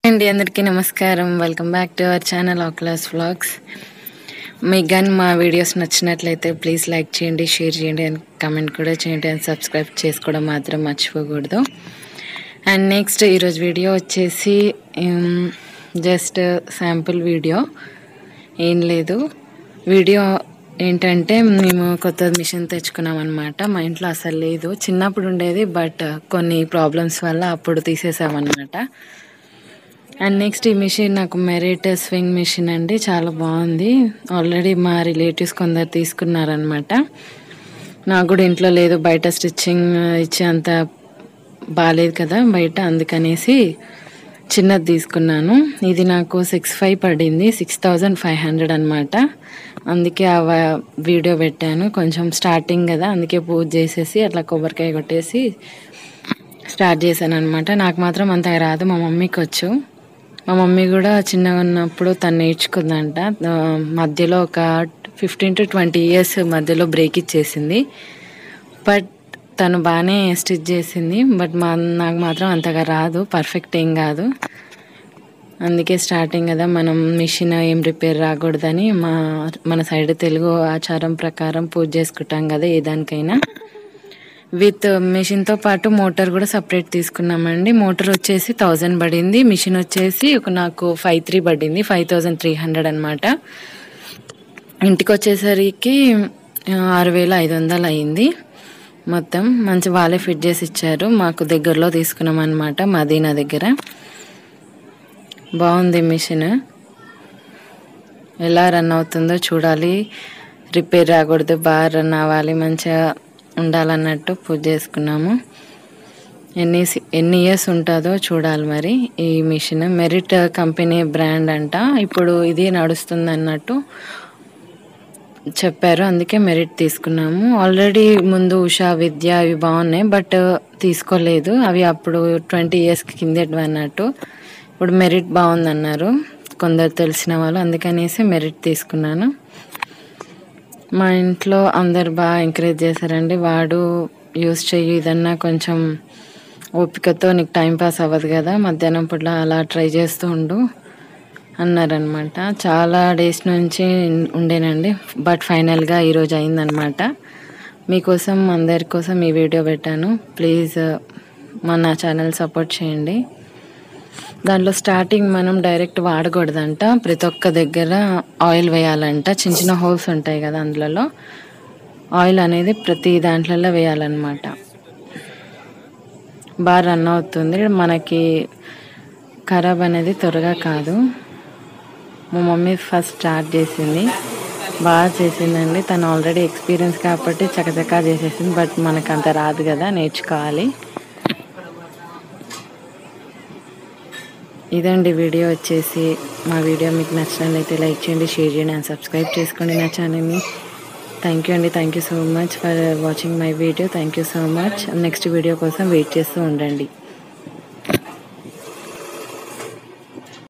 అండి అందరికీ నమస్కారం welcome back to our channel ఆక్లాస్ వ్లాగ్స్ మీకు కానీ మా వీడియోస్ నచ్చినట్లయితే ప్లీజ్ లైక్ చేయండి షేర్ చేయండి అండ్ కమెంట్ కూడా చేయండి అండ్ సబ్స్క్రైబ్ చేసుకోవడం మాత్రం మర్చిపోకూడదు అండ్ నెక్స్ట్ ఈరోజు వీడియో వచ్చేసి జస్ట్ శాంపుల్ వీడియో ఏం లేదు వీడియో ఏంటంటే మేము కొత్త మిషన్ తెచ్చుకున్నాం అనమాట మా ఇంట్లో అసలు లేదు చిన్నప్పుడు ఉండేది బట్ కొన్ని ప్రాబ్లమ్స్ వల్ల అప్పుడు తీసేసామన్నమాట అండ్ నెక్స్ట్ ఈ మిషన్ నాకు మెరిట్ స్వింగ్ మిషన్ అండి చాలా బాగుంది ఆల్రెడీ మా రిలేటివ్స్ కొందరు తీసుకున్నారనమాట నాకు కూడా ఇంట్లో లేదు బయట స్టిచ్చింగ్ ఇచ్చే అంత బాగాలేదు కదా బయట అందుకనేసి చిన్నది తీసుకున్నాను ఇది నాకు సిక్స్ ఫైవ్ పడింది సిక్స్ థౌజండ్ ఫైవ్ హండ్రెడ్ అనమాట అందుకే ఆ వ- వీడియో పెట్టాను కొంచెం స్టార్టింగ్ కదా అందుకే పూజ చేసేసి అట్లా కొబ్బరికాయ కొట్టేసి స్టార్ట్ చేశాను అనమాట నాకు మాత్రం అంతగా రాదు మా మమ్మీకి వచ్చు మా మమ్మీ కూడా చిన్నగా ఉన్నప్పుడు తను నేర్చుకుందంట ఆ, మధ్యలో ఒక ఫిఫ్టీన్ టు ట్వంటీ ఇయర్స్ మధ్యలో బ్రేక్ ఇచ్చేసింది బట్ తను బాగానే స్టిచ్ చేసింది బట్ మా నాకు మాత్రం అంతగా రాదు పర్ఫెక్ట్ ఏం కాదు అందుకే స్టార్టింగ్ కదా మనం మిషన్ ఏం రిపేర్ రాకూడదని మా మన సైడ్ తెలుగు ఆచారం ప్రకారం పూజ చేసుకుంటాం కదా ఏ దానికైనా విత్ మిషన్తో పాటు మోటార్ కూడా సపరేట్ తీసుకున్నామండి మోటార్ వచ్చేసి థౌజండ్ పడింది మిషన్ వచ్చేసి ఒక నాకు ఫైవ్ త్రీ పడింది ఫైవ్ థౌజండ్ త్రీ హండ్రెడ్ అనమాట ఇంటికి వచ్చేసరికి ఆ, ఆరు వేల ఐదు వందలు అయింది మొత్తం మంచి వాళ్ళే ఫిట్ చేసి ఇచ్చారు మాకు దగ్గరలో తీసుకున్నాం అనమాట మదీనా దగ్గర బాగుంది మిషన్ ఎలా రన్ అవుతుందో చూడాలి రిపేర్ రాకూడదు బాగా రన్ అవ్వాలి మంచిగా ఉండాలన్నట్టు పూజ చేసుకున్నాము ఎన్ని సి- ఎన్ని ఇయర్స్ ఉంటుందో చూడాలి మరి ఈ మిషన్ మెరిట్ కంపెనీ బ్రాండ్ అంట ఇప్పుడు ఇది నడుస్తుంది అన్నట్టు చెప్పారు అందుకే మెరిట్ తీసుకున్నాము ఆల్రెడీ ముందు ఉషా విద్య అవి బాగున్నాయి బట్ తీసుకోలేదు అవి అప్పుడు ట్వంటీ ఇయర్స్ కిందటి అన్నట్టు ఇప్పుడు మెరిట్ బాగుందన్నారు కొందరు తెలిసిన వాళ్ళు అందుకనేసి మెరిట్ తీసుకున్నాను మా ఇంట్లో అందరు బాగా ఎంకరేజ్ చేశారండి వాడు యూస్ చెయ్యి ఇదన్నా కొంచెం ఓపికతో నీకు టైం పాస్ అవ్వదు కదా మధ్యాహ్నం పూట అలా ట్రై చేస్తూ ఉండు అన్నారనమాట చాలా డేస్ నుంచి ఉండేనండి బట్ ఫైనల్గా ఈరోజు అయిందనమాట మీకోసం అందరి కోసం ఈ వీడియో పెట్టాను ప్లీజ్ మన ఛానల్ సపోర్ట్ చేయండి దాంట్లో స్టార్టింగ్ మనం డైరెక్ట్ వాడకూడదంట ప్రతి ఒక్క దగ్గర ఆయిల్ వేయాలంట చిన్న చిన్న హోల్స్ ఉంటాయి కదా అందులో ఆయిల్ అనేది ప్రతి దాంట్లో వేయాలన్నమాట బాగా రన్ అవుతుంది మనకి ఖరాబ్ అనేది త్వరగా కాదు మా మమ్మీ ఫస్ట్ స్టార్ట్ చేసింది బాగా చేసిందండి తను ఆల్రెడీ ఎక్స్పీరియన్స్ కాబట్టి చకచకా చేసేసింది బట్ మనకు అంత రాదు కదా నేర్చుకోవాలి ఇదండి వీడియో వచ్చేసి మా వీడియో మీకు నచ్చినట్లయితే లైక్ చేయండి షేర్ చేయండి అండ్ సబ్స్క్రైబ్ చేసుకోండి నా ఛానల్ని థ్యాంక్ యూ అండి thank you so much for watching my video thank you so much next video కోసం వెయిట్ చేస్తూ ఉండండి